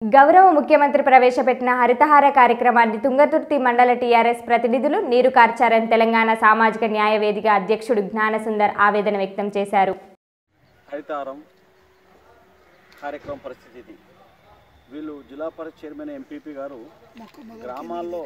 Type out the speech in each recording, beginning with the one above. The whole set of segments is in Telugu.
గౌరవ ముఖ్యమంత్రి ప్రవేశపెట్టిన హరితహార కార్యక్రమాన్ని తుంగతుర్తి మండల టీఆర్ఎస్ ప్రతినిధులు నీరు కార్చారని తెలంగాణ సామాజిక న్యాయ వేదిక అధ్యక్షుడు జ్ఞానసుందర్ ఆవేదన వ్యక్తం చేశారు హరితారం కార్యక్రమం పరిస్థితి ఇది వీళ్ళు జిల్లా పరిషత్ చైర్మన్ ఎంపీపీ గారు గ్రామాల్లో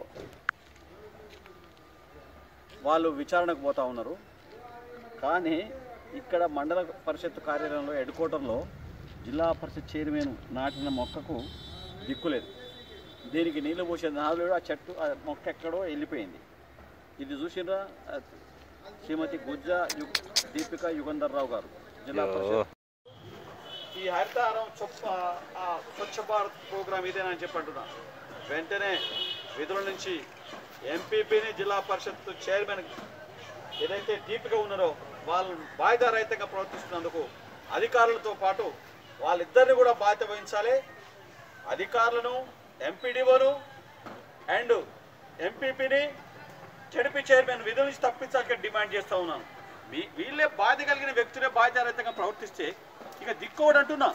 వాళ్ళు విచారణకు పోతా ఉన్నారు కానీ ఇక్కడ మండల పరిషత్ కార్యాలయంలో హెడ్ క్వార్టర్లో జిల్లా పరిషత్ చైర్మన్ నాటిన మొక్కకు దిక్కులేదు దీనికి నీళ్లు పోసే నాలుగు ఆ చెట్టు ఆ మొక్క ఎక్కడో వెళ్ళిపోయింది ఇది చూసినరా శ్రీమతి గుజ్జా యు దీపిక యుగంధర్ రావు గారు జిల్లా పరిషత్ ఈ హరితహారం చొప్ప ఆ స్వచ్ఛ భారత్ ప్రోగ్రామ్ ఇదేనని చెప్పి అంటున్నా వెంటనే విధుల నుంచి ఎంపీపీని జిల్లా పరిషత్ చైర్మన్ ఏదైతే దీపిక ఉన్నారో వాళ్ళు బాధ్యతారహితంగా ప్రవర్తిస్తున్నందుకు అధికారులతో పాటు వాళ్ళిద్దరిని కూడా బాధ్యత వహించాలి అధికారులను ఎంపీడీఓను అండ్ ఎంపీపీని జడిపి చైర్మన్ విధుల నుంచి తప్పించాలని డిమాండ్ చేస్తూ ఉన్నాను వీ- వీళ్ళే బాధ్యత కలిగిన వ్యక్తులే బాధ్యతారహితంగా ప్రవర్తిస్తే ఇక దిక్కోడు అంటున్నా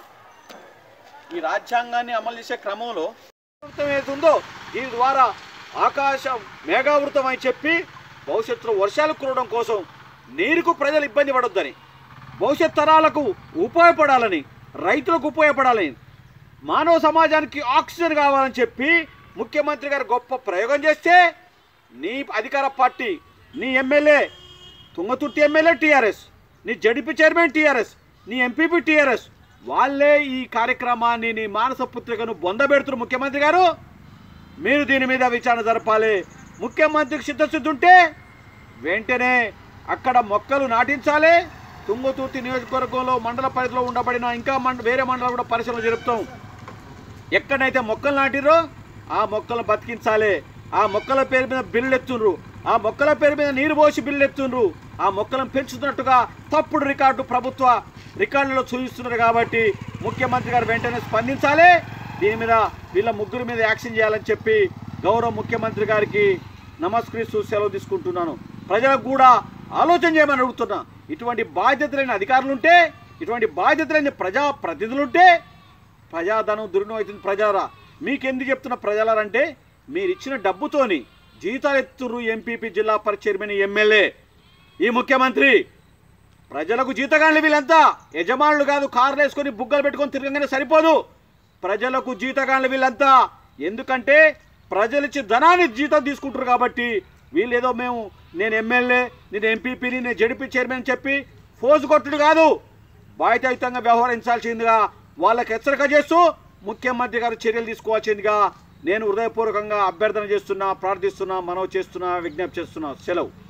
ఈ రాజ్యాంగాన్ని అమలు చేసే క్రమంలో ఆవృతం ఏదుందో దీని ద్వారా ఆకాశం మేఘావృతం అని చెప్పి భవిష్యత్తులో వర్షాలు కురవడం కోసం నీరుకు ప్రజలు ఇబ్బంది పడొద్దని భవిష్యత్ తరాలకు ఉపయోగపడాలని రైతులకు ఉపయోగపడాలని మానవ సమాజానికి ఆక్సిజన్ కావాలని చెప్పి ముఖ్యమంత్రి గారు గొప్ప ప్రయోగం చేస్తే నీ అధికార పార్టీ నీ ఎమ్మెల్యే తుంగతుర్తి ఎమ్మెల్యే టీఆర్ఎస్ నీ జడిపి చైర్మన్ టీఆర్ఎస్ నీ ఎంపీపీ టీఆర్ఎస్ వాళ్ళే ఈ కార్యక్రమాన్ని నీ మానస పుత్రికను బొందబెడుతున్నారు ముఖ్యమంత్రి గారు మీరు దీని మీద విచారణ జరపాలి ముఖ్యమంత్రికి చిత్తశుద్ధి ఉంటే వెంటనే అక్కడ మొక్కలు నాటించాలి తుంగతుర్తి నియోజకవర్గంలో మండల పరిధిలో ఉండబడిన ఇంకా మండ వేరే మండలం కూడా పరిశీలన జరుపుతాం ఎక్కడైతే మొక్కలు నాటిరో ఆ మొక్కలను బతికించాలి ఆ మొక్కల పేరు మీద బిల్లు ఎత్తుండ్రు ఆ మొక్కల పేరు మీద నీరు పోసి బిల్లు ఎత్తుండ్రు ఆ మొక్కలను పెంచుతున్నట్టుగా తప్పుడు రికార్డు ప్రభుత్వ రికార్డులో చూపిస్తున్నారు కాబట్టి ముఖ్యమంత్రి గారు వెంటనే స్పందించాలి దీని మీద వీళ్ళ ముగ్గురు మీద యాక్షన్ చేయాలని చెప్పి గౌరవ ముఖ్యమంత్రి గారికి నమస్కరిస్తూ సెలవు తీసుకుంటున్నాను ప్రజలకు కూడా ఆలోచన చేయమని అడుగుతున్నా ఇటువంటి బాధ్యత లేని అధికారులు ఉంటే ఇటువంటి బాధ్యత లేని ప్రజా ప్రతినిధులు ఉంటే ప్రజాధనం దుర్వినియోగం అవుతుంది ప్రజారా మీకెందుకు చెప్తున్న ప్రజలారంటే మీరు ఇచ్చిన డబ్బుతోని జీతాలు ఎత్తుర్రు ఎంపీపీ జిల్లా పరిషత్ చైర్మన్ ఎమ్మెల్యే ఈ ముఖ్యమంత్రి ప్రజలకు జీతగాళ్ళు వీళ్ళంతా యజమానులు కాదు కార్లు వేసుకొని బుగ్గలు పెట్టుకొని తిరగగానే సరిపోదు ప్రజలకు జీతగాళ్ళు వీళ్ళంతా ఎందుకంటే ప్రజలు ఇచ్చి ధనాన్ని జీతం తీసుకుంటారు కాబట్టి వీళ్ళు ఏదో మేము నేను ఎమ్మెల్యే నేను ఎంపీపీని నేను జడిపి చైర్మన్ అని చెప్పి ఫోజు కొట్టుడు కాదు బాధ్యతాయుతంగా వ్యవహరించాల్సిందిగా వాళ్ళకి హెచ్చరిక చేస్తూ ముఖ్యమంత్రి గారు చర్యలు తీసుకోవాల్సిందిగా నేను హృదయపూర్వకంగా అభ్యర్థన చేస్తున్నా ప్రార్థిస్తున్నా మనవి చేస్తున్నా విజ్ఞప్తి చేస్తున్నా సెలవు